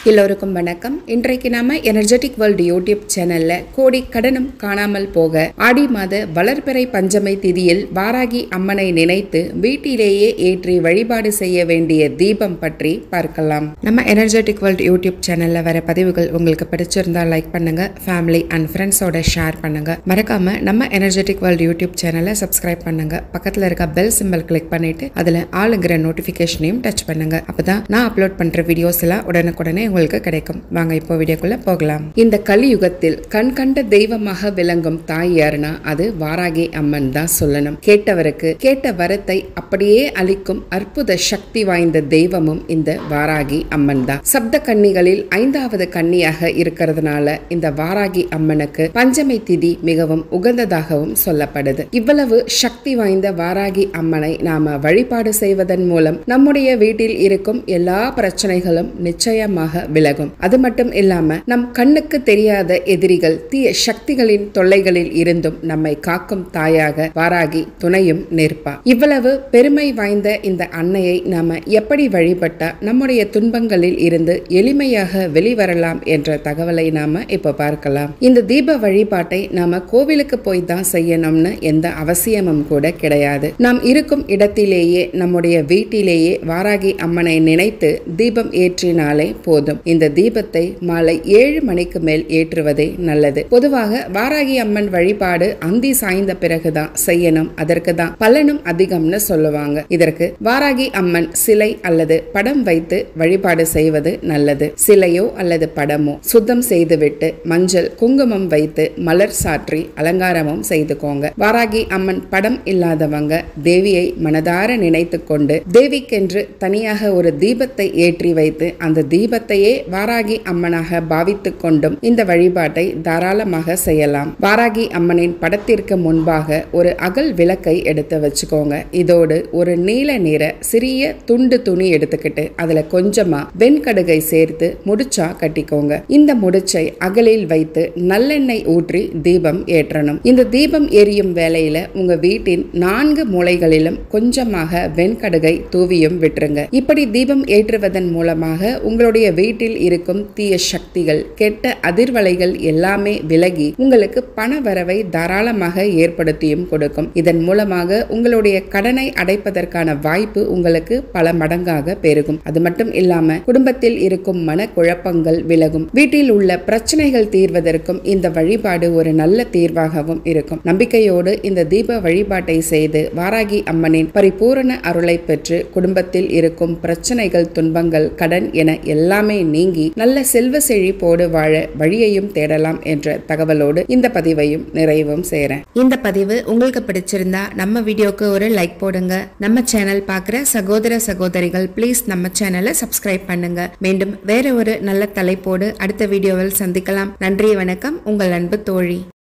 எல்லோருக்கும் வணக்கம் இன்றைக்கு நாம எனர்ஜெட்டிக் வேர்ல்டு யூடியூப் சேனல்ல கோடி கடனும் காணாமல் போக ஆடி மாத வளர்பிறை பஞ்சமை திதியில் வாராகி அம்மனை நினைத்து வீட்டிலேயே ஏற்றி வழிபாடு செய்ய வேண்டிய தீபம் பற்றி பார்க்கலாம் நம்ம எனர்ஜெட்டிக் வேர்ல்டு யூடியூப் சேனல்ல வர பதிவுகள் உங்களுக்கு பிடிச்சிருந்தா லைக் பண்ணுங்க ஃபேமிலி அண்ட் ஃப்ரெண்ட்ஸோட ஷேர் பண்ணுங்க மறக்காம நம்ம எனர்ஜெட்டிக் வேர்ல்டு யூடியூப் சேனலை சப்ஸ்கிரைப் பண்ணுங்க பக்கத்துல இருக்க பெல் சிம்பல் கிளிக் பண்ணிட்டு அதுல ஆளுங்கிற நோட்டிபிகேஷனையும் டச் பண்ணுங்க அப்பதான் நான் அப்லோட் பண்ற வீடியோஸ் எல்லாம் உடனுக்குடனே உங்களுக்கு கிடைக்கும் வாங்க இப்போ வீடியோக்குள்ள போகலாம் இந்த கலியுகத்தில் கண் கண்ட தெய்வமாக விளங்கும் தாய் யாருன்னா அது வாராகி அம்மன் தான் சொல்லணும் கேட்டவருக்கு கேட்ட வரத்தை அப்படியே அளிக்கும் அற்புத சக்தி வாய்ந்த தெய்வமும் இந்த வாராகி அம்மன் தான் சப்த கன்னிகளில் ஐந்தாவது கன்னியாக இருக்கிறதுனால இந்த வாராகி அம்மனுக்கு பஞ்சமை திதி மிகவும் உகந்ததாகவும் சொல்லப்படுது இவ்வளவு சக்தி வாய்ந்த வாராகி அம்மனை நாம வழிபாடு செய்வதன் மூலம் நம்முடைய வீட்டில் இருக்கும் எல்லா பிரச்சனைகளும் நிச்சயமாக விலகும் அது மட்டும் இல்லாம நம் கண்ணுக்கு தெரியாத எதிரிகள் தீய சக்திகளின் தொல்லைகளில் இருந்தும் நம்மை காக்கும் தாயாக வாராகி துணையும் நிற்பா இவ்வளவு பெருமை வாய்ந்த இந்த அன்னையை நாம எப்படி வழிபட்டா நம்முடைய துன்பங்களில் இருந்து எளிமையாக வெளிவரலாம் என்ற தகவலை நாம இப்ப பார்க்கலாம் இந்த தீப வழிபாட்டை நாம கோவிலுக்கு போய் தான் செய்யணும்னு எந்த அவசியமும் கூட கிடையாது நாம் இருக்கும் இடத்திலேயே நம்முடைய வீட்டிலேயே வாராகி அம்மனை நினைத்து தீபம் ஏற்றினாலே போதும் இந்த தீபத்தை மாலை ஏழு மணிக்கு மேல் ஏற்றுவதே நல்லது பொதுவாக வாராகி அம்மன் வழிபாடு அந்தி சாய்ந்த பிறகுதான் செய்யணும் அதற்கு தான் பலனும் அதிகம்னு சொல்லுவாங்க இதற்கு வாராகி அம்மன் சிலை அல்லது படம் வைத்து வழிபாடு செய்வது நல்லது சிலையோ அல்லது படமோ சுத்தம் செய்துவிட்டு மஞ்சள் குங்குமம் வைத்து மலர் சாற்றி அலங்காரமும் செய்துக்கோங்க வாராகி அம்மன் படம் இல்லாதவங்க தேவியை மனதார நினைத்து கொண்டு தேவிக்கென்று தனியாக ஒரு தீபத்தை ஏற்றி வைத்து அந்த தீபத்தையே வாராகி அம்மனாக பாவித்து கொண்டும் இந்த வழிபாட்டை தாராளமாக செய்யலாம் வாராகி அம்மனின் படத்திற்கு முன்பாக ஒரு அகல் விளக்கை எடுத்து வச்சுக்கோங்க இதோடு ஒரு நீல நிற சிறிய துண்டு துணி எடுத்துக்கிட்டு அதுல கொஞ்சமா வெண்கடுகை சேர்த்து முடிச்சா கட்டிக்கோங்க இந்த முடிச்சை அகலில் வைத்து நல்லெண்ணெய் ஊற்றி தீபம் ஏற்றணும் இந்த தீபம் எரியும் வேளையில உங்க வீட்டின் நான்கு மூலைகளிலும் கொஞ்சமாக வெண்கடுகை தூவியும் விட்டுருங்க இப்படி தீபம் ஏற்றுவதன் மூலமாக உங்களுடைய வீட்டில் இருக்கும் தீய சக்திகள் கெட்ட அதிர்வலைகள் எல்லாமே விலகி உங்களுக்கு பண வரவை தாராளமாக ஏற்படுத்தியும் கொடுக்கும் இதன் மூலமாக உங்களுடைய கடனை அடைப்பதற்கான வாய்ப்பு உங்களுக்கு பல மடங்காக பெருகும் அது மட்டும் இல்லாம குடும்பத்தில் இருக்கும் மனக்குழப்பங்கள் விலகும் வீட்டில் உள்ள பிரச்சனைகள் தீர்வதற்கும் இந்த வழிபாடு ஒரு நல்ல தீர்வாகவும் இருக்கும் நம்பிக்கையோடு இந்த தீப வழிபாட்டை செய்து வாராகி அம்மனின் பரிபூரண அருளை பெற்று குடும்பத்தில் இருக்கும் பிரச்சனைகள் துன்பங்கள் கடன் என எல்லாமே நீங்கி நல்ல செல்வ செழிப்போடு வாழ வழியையும் தேடலாம் என்ற தகவலோடு இந்த பதிவையும் நிறைவும் செய்கிறேன் இந்த பதிவு உங்களுக்கு பிடிச்சிருந்தா நம்ம வீடியோக்கு ஒரு லைக் போடுங்க நம்ம சேனல் பார்க்குற சகோதர சகோதரிகள் ப்ளீஸ் நம்ம சேனலை சப்ஸ்கிரைப் பண்ணுங்க மீண்டும் வேற ஒரு நல்ல தலைப்போடு அடுத்த வீடியோவில் சந்திக்கலாம் நன்றி வணக்கம் உங்கள் அன்பு தோழி